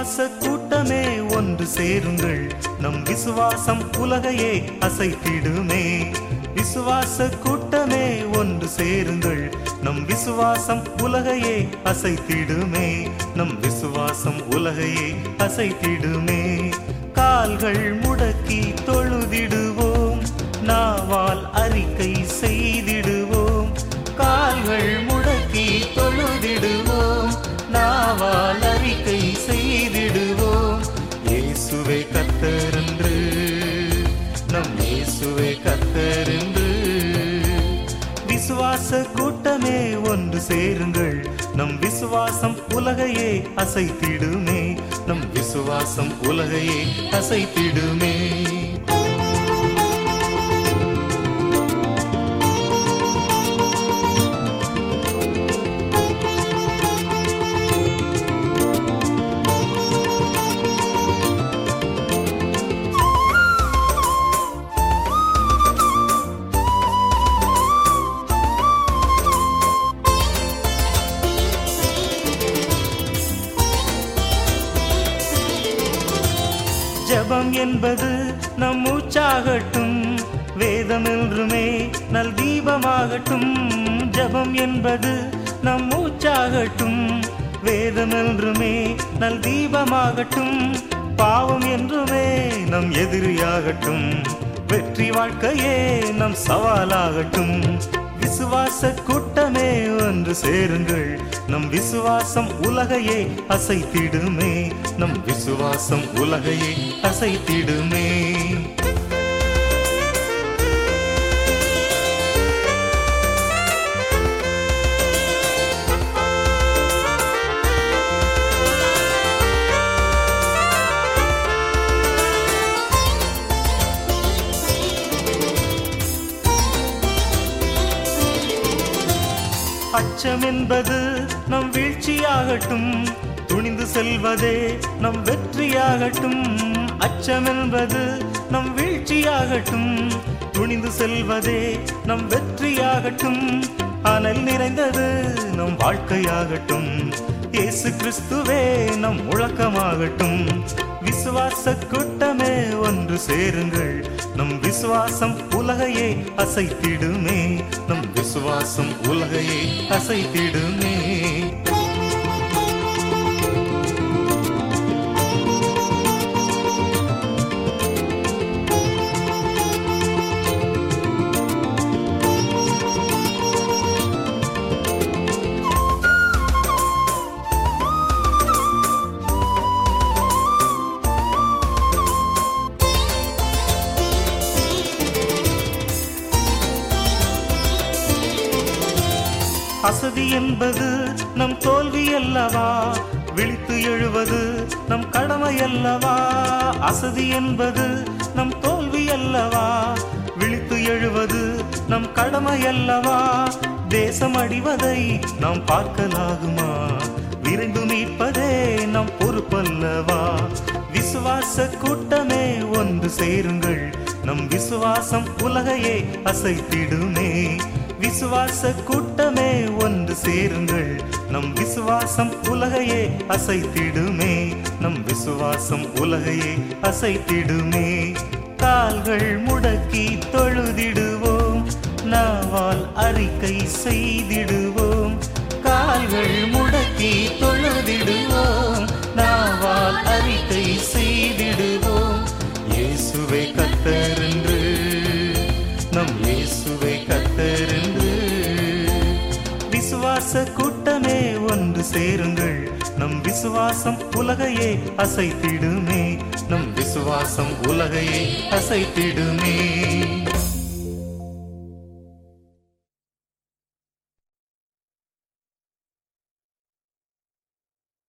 விசுவாச கூட்டமே ஒன்று சேருங்கள் நம் விசுவாசம் உலகையே அசைத்திடுமே விசுவாச கூட்டமே ஒன்று சேருங்கள் நம் விசுவாசம் உலகையே அசைத்திடுமே நம் விசுவாசம் உலகையே அசைத்திடுமே கால்கள் முடக்கி தொழுதிடுவோம் நாவால் அறிக்கை செய்திடுவோம் கால்கள் முடக்கி தொழுதிடுவோம் நாவால் அறிக்கை செய்திடுவோம் இயேசுவே கத்தரென்று நம் இயேசுவே கத்தரென்று விசுவாச கூட்டமே ஒன்று சேருங்கள் நம் விசுவாசம் உலகையே அசைத்திடுமே நம் விசுவாசம் உலகையே அசைத்திடுமே ஜெபம் என்பது நம் மூச்சாகட்டும் வேதம் என்றுமே நல் தீபமாகட்டும் ஜெபம் என்பது நம் மூச்சாகட்டும் வேதம் என்றுமே நல் தீபமாகட்டும் பாவம் என்றுமே நம் எதிரியாகட்டும் வெற்றி வாழ்க்கையே நம் சவாலாகட்டும் விசுவாச கூட்டமே ஒன்று சேருங்கள் நம் விசுவாசம் உலகையே அசைத்திடுமே நம் விசுவாசம் உலகையே அசைத்திடுமே அச்சம் என்பது நம் வீழ்ச்சியாகட்டும் துணிந்து செல்வதே நம் வெற்றியாகட்டும் அச்சம் என்பது நம் வீழ்ச்சியாகட்டும் துணிந்து செல்வதே நம் வெற்றியாகட்டும் அனல் நிறைந்தது நம் வாழ்க்கையாகட்டும் இயேசு கிறிஸ்துவே நம் முழக்கமாகட்டும் விசுவாச கூட்டமே ஒன்று சேருங்கள் நம் விசுவாசம் உலகையே அசைத்திடுமே நம் விசுவாசம் உலகையே அசைத்திடுமே அசதி என்பது நம் தோல்வி அல்லவா விழித்து எழுவது நம் கடமை அல்லவா அசதி என்பது நம் தோல்வி அல்லவா விழித்து எழுவது நம் கடமை அல்லவா தேசம் அடிவதை நாம் பார்க்கலாகுமா விரைந்து மீட்பதே நம் பொறுப்பல்லவா விசுவாச கூட்டமே ஒன்று சேருங்கள் நம் விசுவாசம் உலகையே அசைத்திடுமே விசுவாச கூட்டமே ஒன்று சேருங்கள் நம் விசுவாசம் உலகையே அசைத்திடுமே நம் விசுவாசம் உலகையே அசைத்திடுமே கால்கள் முடக்கி தொழுதிடுவோம் நாவால் அறிக்கை செய்திடுவோம் கால்கள் முடக்கி தொழுதிடுவோம் நாவால் அறிக்கை செய்திடுவோம் இயேசுவை கத்தரென்று நம் இயேசுவை கத்தரென்று விசுவாச கூட்டமே ஒன்று சேருங்கள் நம் விசுவாசம் உலகையே அசைத்திடுமே நம் விசுவாசம் உலகையே அசைத்திடுமே